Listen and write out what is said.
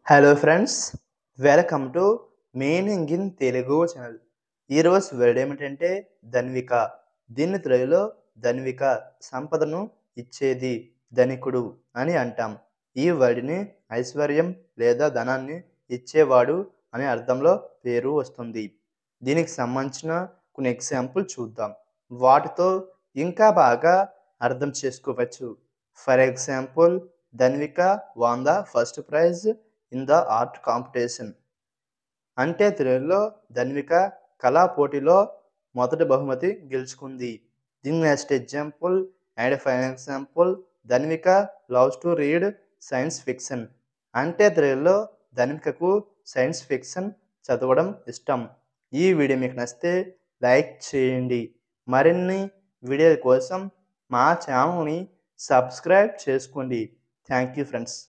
hello friends welcome to meaning in Telugu channel ఈరోజు word ఏమిటంటే ధన్విక దీన్ని తెలుగులో ధన్విక సంపదను ఇచ్చేది ధనికుడు అని అంటాం ఈ వర్డ్ని ఐశ్వర్యం లేదా ధనాన్ని ఇచ్చేవాడు అనే అర్థంలో పేరు వస్తుంది దీనికి సంబంధించిన కొన్ని ఎగ్జాంపుల్ చూద్దాం వాటితో ఇంకా బాగా అర్థం చేసుకోవచ్చు for example Dhanvika won the first prize in the art competition అంటే తెలుగులో ధన్విక కళా పోటీలో మొదటి బహుమతి గెలుచుకుంది దీని next example and fine example Dhanvika loves to read science fiction అంటే తెలుగులో ధన్వికకు సైన్స్ ఫిక్షన్ చదవడం ఇష్టం ఈ వీడియో మీకు నచ్చితే లైక్ చేయండి మరిన్ని వీడియోల కోసం మా ఛానల్ని సబ్స్క్రైబ్ చేసుకోండి థ్యాంక్ యూ ఫ్రెండ్స్